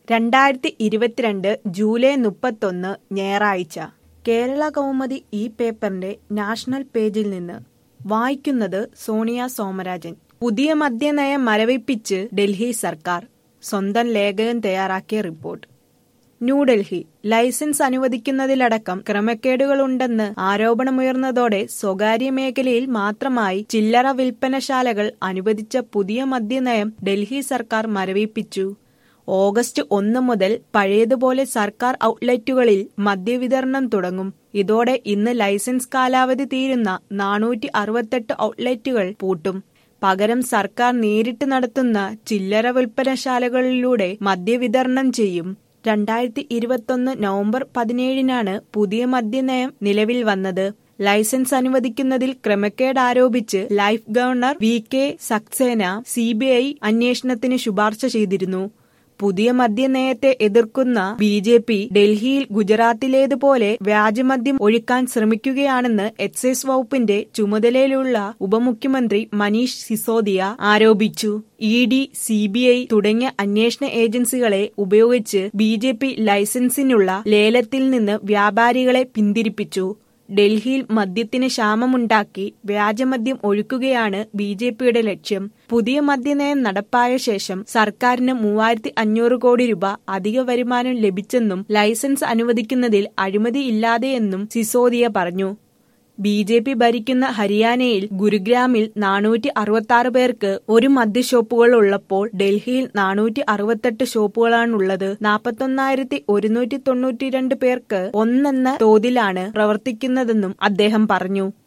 രണ്ടായിരത്തി ഇരുപത്തിരണ്ട് ജൂലൈ മുപ്പത്തൊന്ന് ഞായറാഴ്ച കേരള കൗമുദി ഈ പേപ്പറിന്റെ നാഷണൽ പേജിൽ നിന്ന് വായിക്കുന്നത് സോണിയ സോമരാജൻ പുതിയ മദ്യനയം മരവിപ്പിച്ച് ഡൽഹി സർക്കാർ സ്വന്തം ലേഖകൻ തയ്യാറാക്കിയ റിപ്പോർട്ട് ന്യൂഡൽഹി ലൈസൻസ് അനുവദിക്കുന്നതിലടക്കം ക്രമക്കേടുകളുണ്ടെന്ന് ആരോപണമുയർന്നതോടെ സ്വകാര്യ മേഖലയിൽ മാത്രമായി ചില്ലറ വിൽപ്പനശാലകൾ അനുവദിച്ച പുതിയ മദ്യനയം ഡൽഹി സർക്കാർ മരവിപ്പിച്ചു ഓഗസ്റ്റ് ഒന്ന് മുതൽ പഴയതുപോലെ സർക്കാർ ഔട്ട്ലെറ്റുകളിൽ മദ്യവിതരണം തുടങ്ങും ഇതോടെ ഇന്ന് ലൈസൻസ് കാലാവധി തീരുന്ന നാനൂറ്റി അറുപത്തെട്ട് ഔട്ട്ലെറ്റുകൾ പൂട്ടും പകരം സർക്കാർ നേരിട്ട് നടത്തുന്ന ചില്ലറ വിൽപ്പനശാലകളിലൂടെ മദ്യവിതരണം ചെയ്യും രണ്ടായിരത്തി ഇരുപത്തൊന്ന് നവംബർ പതിനേഴിനാണ് പുതിയ മദ്യനയം നിലവിൽ വന്നത് ലൈസൻസ് അനുവദിക്കുന്നതിൽ ക്രമക്കേട് ആരോപിച്ച് ലൈഫ് governor V K Saxena C B I അന്വേഷണത്തിന് ശുപാർശ ചെയ്തിരുന്നു പുതിയ മദ്യനയത്തെ എതിർക്കുന്ന ബി ജെ പി ഡൽഹിയിൽ ഗുജറാത്തിലേതുപോലെ വ്യാജമദ്യം ഒഴുക്കാൻ ശ്രമിക്കുകയാണെന്ന് എക്സൈസ് വകുപ്പിന്റെ ചുമതലയിലുള്ള ഉപമുഖ്യമന്ത്രി മനീഷ് സിസോദിയ ആരോപിച്ചു E D C B I തുടങ്ങിയ അന്വേഷണ ഏജൻസികളെ ഉപയോഗിച്ച് ബി ജെ പി ലൈസൻസിനുള്ള ലേലത്തിൽ നിന്ന് വ്യാപാരികളെ പിന്തിരിപ്പിച്ചു ഡൽഹിയിൽ മദ്യത്തിന് ക്ഷാമമുണ്ടാക്കി വ്യാജമദ്യം ഒഴുക്കുകയാണ് ബി ജെ പിയുടെ ലക്ഷ്യം പുതിയ മദ്യനയം നടപ്പായ ശേഷം സർക്കാരിന് മൂവായിരത്തി അഞ്ഞൂറ് കോടി രൂപ അധിക വരുമാനം ലഭിച്ചെന്നും ലൈസൻസ് അനുവദിക്കുന്നതിൽ അഴിമതിയില്ലാതെയെന്നും സിസോദിയ പറഞ്ഞു ബി ജെ പി ഭരിക്കുന്ന ഹരിയാനയിൽ ഗുരുഗ്രാമിൽ നാനൂറ്റി അറുപത്തി ആറ് പേർക്ക് ഒരു മദ്യഷോപ്പുകൾ ഉള്ളപ്പോൾ ഡൽഹിയിൽ നാനൂറ്റി അറുപത്തെട്ട് ഷോപ്പുകളാണുള്ളത് നാൽപ്പത്തൊന്നായിരത്തി ഒരുന്നൂറ്റി തൊണ്ണൂറ്റിരണ്ട് പേർക്ക് ഒന്നെന്ന തോതിലാണ് പ്രവർത്തിക്കുന്നതെന്നും അദ്ദേഹം പറഞ്ഞു